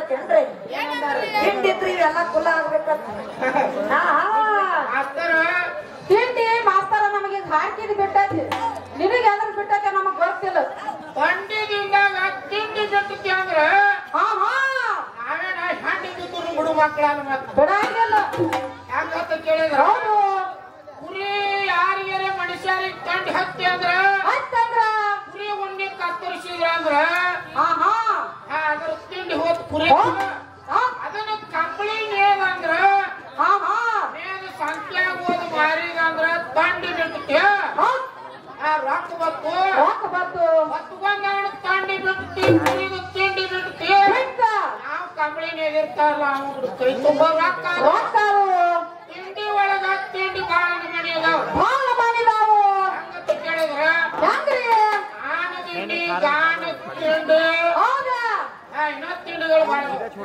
ಗೊತ್ತೈತೇನ್ರಿ ಹಿಂಡಿದ್ರಿ ಇವೆಲ್ಲ ಕುಲ ಆಗ್ಬೇಕಂತ ಹಾ ಹಾ ಮಾಸ್ತರ ತಿಂಡಿ ಮಾಸ್ತರ ನಮಗೆ ಹಾಕಿದ್ ಬಿಟ್ಟೈತಿ ನಿನಗೆ ಅದ್ರ ಬಿಟ್ಟೈತೆ ನಮಗ್ ಗೊತ್ತಿಲ್ಲ ಪಂಡಿದಿಂದಾಗ ತಿಂಡಿ ಜೊತೆ ಅಂದ್ರ ಹಾ ಹಾ ನಾವೇನ ಹಂಡಿದ್ದು ಬಿಡು ಮಕ್ಕಳನ್ನ ಮತ್ತೆ ಬಿಡಂಗಿಲ್ಲ ಯಾಕಂತ ಕೇಳಿದ್ರ ಹೌದು ಕುರಿ ಯಾರಿಗಾರ ಮನುಷ್ಯರಿಗೆ ಕಂಡು ಹತ್ತಿ ಅಂದ್ರ ಆಯ್ತಂದ್ರ ಕುರಿ ಉಣ್ಣಿ ಕತ್ತರಿಸಿದ್ರ ಅಂದ್ರ ಹಾ ಹಾ ಆ, ಅದ್ರ ತಿಂಡಿ ಹೋದ್ ಕುರಿ ಹಾ ಹಾ ಅದನ್ನ ಕಂಬಳಿ ನೇದ ಅಂದ್ರ ಹಾ ಹಾ ನೇದ ಸಂಖ್ಯಾಗ ಹೋದ್ ಮಾರಿದ ಅಂದ್ರ ತಂಡಿ ಬಿಡ್ತೈತಿ ಹಾ ಆ ರೊಕ್ಕ ಬತ್ತು ರೊಕ್ಕ ಬಂತು ಹೊತ್ಕೊಂಡ್ ಅವನು ತಂಡಿ ಬಿಡ್ತಿ ಕುರಿದು ತಿಂಡಿ ಬಿಡ್ತಿ ಬಿಟ್ಟ ನಾವು ಕಂಬಳಿ ನೇದಿರ್ತಾರಲ್ಲ ಅವ್ನು ಕೈ ತುಂಬ ರೊಕ್ಕ ರೊಕ್ಕರು ತಿಂಡಿ ಒಳಗ ತಿಂಡಿ ಬಾಳ ಮನೆ ಅದಾವ ಭಾಳ ಮಾಡಿದಾವು ಹಂಗಂತ ಕೇಳಿದ್ರ ಹೆಂಗ್ರಿ ಆನ ತಿಂಡಿ ಗಾನ ತಿಂಡಿ ಹೌದಾ ಆ, ಇನ್ನೂ ತಿಂಡಿಗಳು ಬಾಳ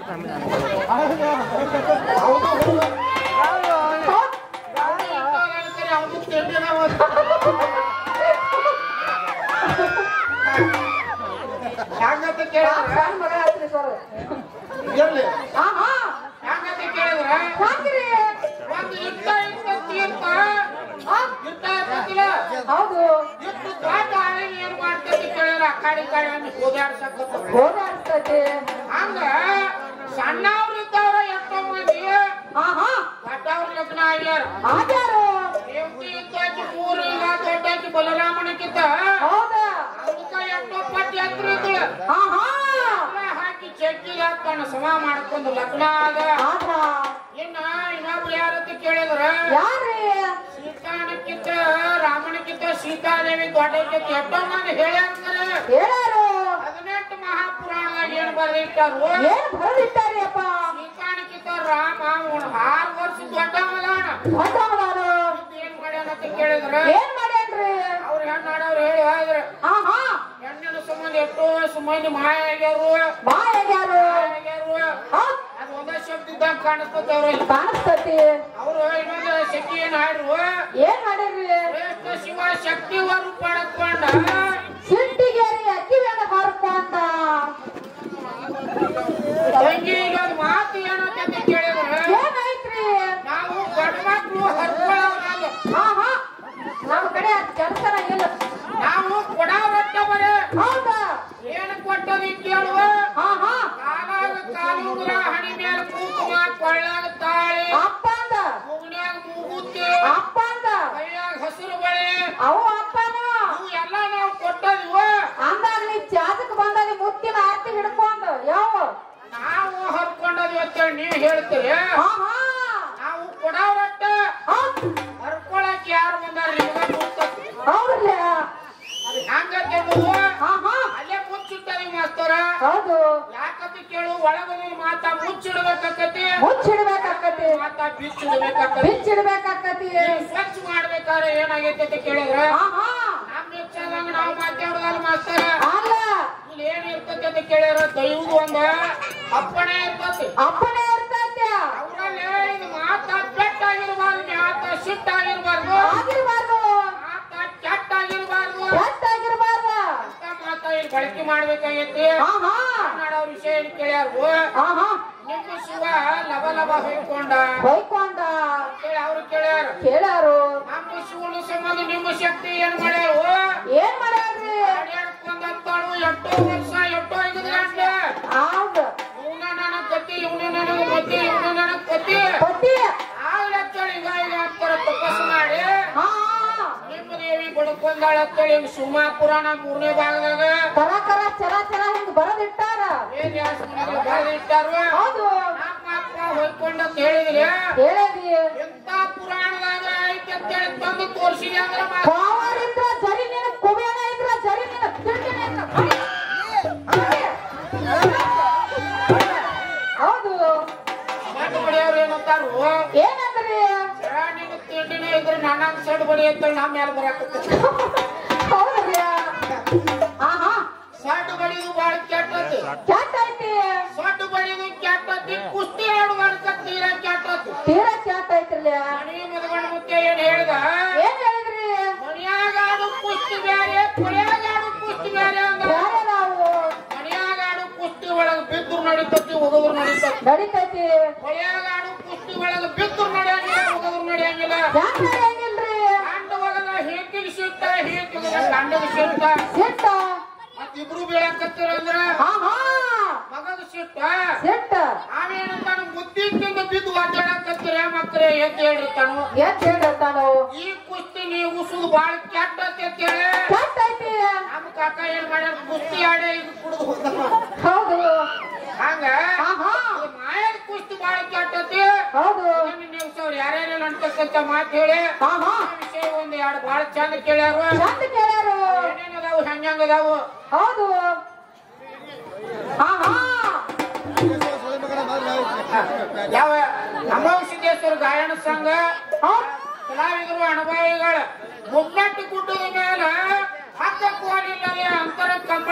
ಹೌದ್. ಅವನು ತಿಂಡಿನ ಹಂಗಂತ ಆ ಕೇಳಿದ್ರ ಸಣ್ಣ ಮಗ ಐತ್ರಿ ಸರ್ ಇರ್ಲಿ ಹಾ ಹಾ ಹಂಗಂತ ಕೇಳಿದ್ರ ಹೆಂಗ್ರಿ ಒಂದು ಇಟ್ಟ ಇಟ್ಟ ತೀರ್ಥ ಹಾ ಇಟ್ಟ ಇರ್ತದಿಲ್ಲ ಹೌದು ಇಟ್ಟು ದೊಡ್ಡ ಆಳಿ ಏನ್ ಮಾಡ್ತೈತಿ ಕೇಳಿದ್ರ ಆ ಕಡೆ ಈ ಕಡೆ ಅಂತ ಓದಾಡ್ಸಕ್ಕ ಓಡಾಡ್ತೈತಿ ಹಂಗ ಸಣ್ಣವ್ರು ಇದ್ದವ್ರ ಎಷ್ಟೋ ಮಂದಿ ಹಾ ಹಾ ದೊಡ್ಡವ್ರ ಲಗ್ನ ಆಗ್ಯಾರ ಆಗ್ಯಾರು ರೇವತಿ ಇದ್ದಾಕಿ ಮೂರು ಈಗ ದೊಡ್ಡಾಕಿ ಬಲರಾಮನಕ್ಕಿಂತ ಹೌದಾ ಅದಕ್ಕ ಎಷ್ಟೋ ಪಟ್ಟಿ ಹತ್ರ ಇದ್ದಳ ಹಾ ಹಾ ಲಗ್ನ ಹಾಕಿ ಚೆಕ್ಕಿಗೆ ಹಾಕೊಂಡು ಸಮ ಮಾಡ್ಕೊಂಡು ಲಗ್ನ ಆದ ಆದ್ರ ಇನ್ನ ಇನ್ನೊಬ್ರು ಯಾರತ್ತ ಕೇಳಿದ್ರ ಯಾರ್ರಿ ಸೀತಾನಕ್ಕಿಂತ ರಾಮನಕ್ಕಿಂತ ಸೀತಾದೇವಿ ದೊಡ್ಡಕ್ಕೆ ಎಷ್ಟೋ ಮಂದಿ ಹೇಳ್ಯಾರ ಹೇಳಾರು ಹದಿನೆಂಟು ಮಹಾಪುರಾಣದಾಗ ಏನ್ ಬರೆದಿಟ್ಟಾರು ಏನ್ ಬರದಿಟ್ಟಾರಿ ಅಪ್ಪ ಸೀತಾನಕ್ಕಿಂತ ರಾಮ ಅವನು ಆರು ವರ್ಷ ದೊಡ್ಡವದಾನ ಹೊಸವನಾರು ಏನ್ ಮಾಡ್ಯಾನ ಅಂತ ಕೇಳಿದ್ರ ಏನ್ ಮಾಡ್ಯಾನ್ರಿ ಅವ್ರ ಹೆಣ್ಣಾಡವ್ರು ಹೇಳಿ ಹೋದ್ರ ಹಾ ಹಾ ಹೆಣ್ಣಿನ ಸಂಬಂಧ ಎಷ್ಟೋ ಮಂದಿ ಮಾಯ ಆಗ್ಯಾರು ಬಾ ಆಗ್ಯಾರು ಮಾಯ ಆಗ್ಯಾರು ಹೌದ್ ಅದು ಒಂದೇ ಶಬ್ದ ಇದ್ದಂಗ ಕಾಣಿಸ್ತದ ಅವ್ರಿಗೆ ಕಾಣಿಸ್ತತಿ ಅವರು ಇನ್ನೊಂದು ಶಕ್ತಿ ಏನ್ ಹಾಡ್ರು ಏನ್ ಮಾಡಿರ್ರಿ ಶ್ರೇಷ್ಠ ಶಿವ ಶಕ್ತಿ ವರು ಪಡ್ಕೊಂಡ ಸಿಟ್ಟಿಗೇರಿ ಅಕ್ಕಿ ಬೇಡ ಹರ್ಕೊಂಡ ತಂಗಿ ಇನ್ನೊಂದು ಮಾತು ಏನಂತ ಕೇಳಿದ್ರ ಏನಾಯ್ತ್ರಿ ನಾವು ಗಂಡ ಮಕ್ಳು ಹರ್ಕೊಳ್ಳೋರಲ್ಲ ಹಾ ಹಾ ನಮ್ಮ ಕಡೆ ಅದ್ ಕೆಲ್ಸನ ಇಲ್ಲ ನಾವು ಕೊಡವ್ರಟ್ಟ ಬರೇ ಹೌದಾ ಏನು ಕೊಟ್ಟದಿ ಕೇಳುವ ಹಾ ಹಾ ಕಾಲಾಗ ಕಾಲುಂಗುರ ಹಣಿ ಮೇಲೆ ಕುಂಕುಮ ಕೊಳ್ಳಾಗ ತಾಳಿ ಅಪ್ಪ ಅಂದ ಮೂಗ್ನ್ಯಾಗ ಮೂಗುತಿ ಅಪ್ಪ ಅಂದ ಕೈಯಾಗ ಹಸಿರು ಬಳೆ ಅವು ಅಪ್ಪನು ಇವು ಎಲ್ಲ ನಾವು ಕೊಟ್ಟದಿವ ಅಂದಾಗ ನೀ ಚಾಚಕ್ ಬಂದಾಗ ಮುತ್ತಿನ ಆರ್ತಿ ಹಿಡ್ಕೊಂಡು ಯಾವ ನಾವು ಹರ್ಕೊಂಡದ್ವಿ ಅಂತೇಳಿ ನೀವು ಹೇಳ್ತೀರಿ ಹಾ ಹಾ ನಾವು ಕೊಡವ್ರಟ್ಟ ಹೌದ್ ಹರ್ಕೊಳಕ್ ಯಾರು ಬಂದಾರ ನಿಮ್ಗ ಗೊತ್ತೈತಿ. ಹೌದ್ರಲ್ಲ ಅದು ಹೆಂಗೈತೆ ನೀವು ಹಾ ಹಾ ಅಲ್ಲೇ ಮುಚ್ಚಿಟ್ಟರಿ ಮಾಸ್ತರ ಹೌದು ಯಾಕಂತ ಕೇಳು ಒಳಗೊಂದು ಮಾತಾ ಮುಚ್ಚಿಡ್ಬೇಕಾಕತಿ ಮುಚ್ಚಿಡ್ಬೇಕಾಕತಿ ಮಾತಾ ಬಿಚ್ಚಿಡ್ಬೇಕಾಕತಿ ಬಿಚ್ಚಿಡ್ಬೇಕಾಕತಿ ಸ್ವಚ್ಛ ಮಾಡ್ಬೇಕಾದ್ರೆ ಏನಾಗೈತೆ ಅಂತ ಕೇಳಿದ್ರೆ ಹಾ ಹಾ ನಮ್ಮ ಇಚ್ಛಾದಂಗ ನಾವು ಮಾತಾಡೋದಲ್ಲ ಮಾಸ್ತರ ಅಲ್ಲ ಇಲ್ಲಿ ಏನ್ ಇರ್ತೈತೆ ಅಂತ ಕೇಳಿದ್ರೆ ದೈವದ ಒಂದ ಅಪ್ಪಣೆ ಇರ್ತೈತಿ ಅಪ್ಪನೇ ಇರ್ತೈತೆ ಅವರಲ್ಲಿ ಇದು ಮಾತ ಕೆಟ್ಟಾಗಿರ್ಬಾರ್ದು ಮಾತ ಸಿಟ್ಟಾಗಿರ್ಬಾರ್ದು ಆಗಿರ್ಬಾರ್ದು ಮಾತ ಕೆಟ್ಟಾಗಿರ್ಬಾರ್ದು ಕೆಟ್ಟಾಗಿರ್ಬಾರ್ದು ಅಂತ ಮಾತ ಇಲ್ಲಿ ಬಳಕೆ ಮಾಡ್ಬೇಕಾಗೈತಿ ಹಾ ಹಾ ಕನ್ನಡ ವಿಷಯ ಏನ್ ಕೇಳ್ಯಾರು ಹಾ ಹಾ ನಿಮ್ಮ ಶಿವ ಲವ ಲವ ಹೊಯ್ಕೊಂಡ ಬೈಕೊಂಡ ಅಂತೇಳಿ ಅವ್ರು ಕೇಳ್ಯಾರ ಕೇಳಾರು ನಮ್ಮ ಶಿವನ ಸಂಬಂಧ ನಿಮ್ಮ ಶಕ್ತಿ ಏನ್ ಮಾಡ್ಯಾರು ಏನ್ ಮಾಡ್ಯಾರ್ರಿ ಅಡ್ಯಾಡ್ಕೊಂಡಂತಾಳು ಎಷ್ಟೋ ವರ್ಷ ಎಷ್ಟೋ ಐದು ಗಂಟ ಹೌದು ಇವನ ನನಗ್ ಗತಿ ಇವನು ನನಗ್ ಮತಿ ಇವನು ನನಗ್ ಪತಿ ಪತಿ ಆಗ್ಲಿ ಅಂತೇಳಿ ಈಗ ಈಗ ಅಂತಾರ ತಪಸ್ಸು ಮಾಡಿ ಹಾ ನಿಮ್ಮ ದೇವಿ ಬಡ್ಕೊಂಡಾಳ ಅಂತೇಳಿ ಹಿಂಗ್ ಸುಮ ಪುರಾಣ ಮೂರನೇ ಭಾಗದಾಗ ಕರ ಕರ ಚರ ಚರ ಹಿಂಗ್ ಬರದಿಟ್ಟಾರ ಏನ್ ಬರೆದಿಟ್ಟಾರು ಹೌದು ನಮ್ಮ ಅಪ್ಪ ಹೊಯ್ಕೊಂಡ ಅಂತ ಹೇಳಿದ್ರಿ ಹೇಳದಿ ಎಂತ ಪುರಾಣದಾಗ ಐತೆ ಅಂತೇಳಿ ತಂದು ತೋರಿಸಿದೆ ಅಂದ್ರೆ ಮಾತ್ರ ಕಾವರಿದ್ರ ಜರಿ ನಿನ ಕುಬೇರ ಇದ್ರ ಜರಿ ನಿನ ತಿಂಡಿನ ಇದ್ರ ಬರೀ. ಹೌದು ಮಣ್ಣು ಬಡಿಯವ್ರು ಏನಂತಾರು ಏನಂದ್ರಿ ನಿಮ್ಗೆ ತಿಂಡಿನೇ ಇದ್ರೆ ನನ್ನ ಸೈಡ್ ಬಡಿ ಅಂತೇಳಿ ನಮ್ಮ ಮೇಲೆ ಬರಾಕತ್ತ ಹೌದ್ರಿ ಹಾ ಹಾ ಸಡ್ಡು ಬಡಿದು ಬಾಳ ಕೆಟ್ಟತಿ ಕೆಟ್ಟ ಐತಿ ಸಡ್ಡು ಬಡಿದು ಕೆಟ್ಟತಿ ಕುಸ್ತಿ ಆಡು ಅನ್ಕ ತೀರ ಕೆಟ್ಟತಿ ತೀರಾ ಕೆಟ್ಟ ಐತ್ರಲ್ಲ ಮನಿ ಮದುಗಣ ಮುತ್ತೆ ಏನ್ ಹೇಳ್ದ ಏನ್ ಹೇಳಿದ್ರಿ ಮನ್ಯಾಗ ಆಡು ಕುಸ್ತಿ ಬ್ಯಾರೆ ಕೊನೆಯಾಗ ಆಡು ಕುಸ್ತಿ ಬ್ಯಾರೆ ಅಂದ ಯಾರೇ ನಾವು ಮನ್ಯಾಗ ಆಡು ಕುಸ್ತಿ ಒಳಗ ಬಿದ್ರು ನಡಿತತಿ ಹೋಗೋದ್ರು ನಡಿತೈತಿ ಹೊಳ್ಯಾಗ ಆಡು ಕುಸ್ತಿ ಒಳಗ ಬಿದ್ದು ನಡೆಯಂಗಿಲ್ಲ ಹೋಗೋದು ನಡೆಯಂಗಿಲ್ಲ ಯಾಕೆ ನಡೆಯಂಗಿಲ್ರಿ ಗಂಡ ಒಳಗ ಹೇತಿಗೆ ಸಿಟ್ಟ ಹೇತಿಗೆ ಗಂಡಗ ಸಿಟ್ಟ ಸಿಟ್ಟ ಮತ್ ಇಬ್ರು ಬೀಳಕತ್ತೀರ ಅಂದ್ರ ಹಾ ಹಾ ಮಗಗ ಸಿಟ್ಟ ಸಿಟ್ಟ ಆಮೇಲೆ ಬುದ್ಧಿಯಿಂದ ಬಿದ್ದು ಒದ್ದಾಡಕತ್ತೀರ ಮಕ್ಕಳೇ ಎದ್ದು ಹೇಳಿರ್ತಾನು ಎಷ್ಟ್ ಹೇಳಿರ್ತಾನು ಈ ಕುಸ್ತಿ ನೀವು ಉಸುದು ಬಾಳ ಕೆಟ್ಟ ಅಂತೇಳಿ ಕೆಟ್ಟೈತಿ ನಮ್ಮ ಕಾಕ ಏನ್ ಮಾಡ್ಯಾರ ಕುಸ್ತಿ ಆಡೇ ಇದು ಕುಡ್ದು ಹೋಗ್ತಾನ ಹೌದು ಹಂಗ ಹಾ ಹಾ ಇದು ಮಾಯದ ಕುಸ್ತಿ ಬಾಳ ಕೆಟ್ಟತಿ ಹೌದು ನೀವು ಸರ್ ಯಾರ್ಯಾರು ಅಂತಕ್ಕಂತ ಮಾತು ಹೇಳಿ ಹಾ ಹಾ ಆ ವಿಷಯ ಒಂದ್ ಎರಡು ಬಾಳ ಚಂದ ಕೇಳ್ಯಾರ ಚಂದ ಕೇಳ್ಯಾರು ಏನೇನ್ ಅದಾವು ಹೆಂಗ್ ಅದಾವು ಹೌದು ಹಾ ಹಾ ಯಾವ ನಮ್ಮ ಸಿದ್ದೇಶ್ವರ ಗಾಯನ ಸಂಘ ಹೌದ್ ಕಲಾವಿದರು ಅನುಭವಿಗಳ ಮುನ್ನಟ್ಟಿ ಗುಡ್ಡದ ಮೇಲೆ ಹತ್ತ ಕೋಲಿಲ್ಲದೆ ಅಂತರ ಕಂಬ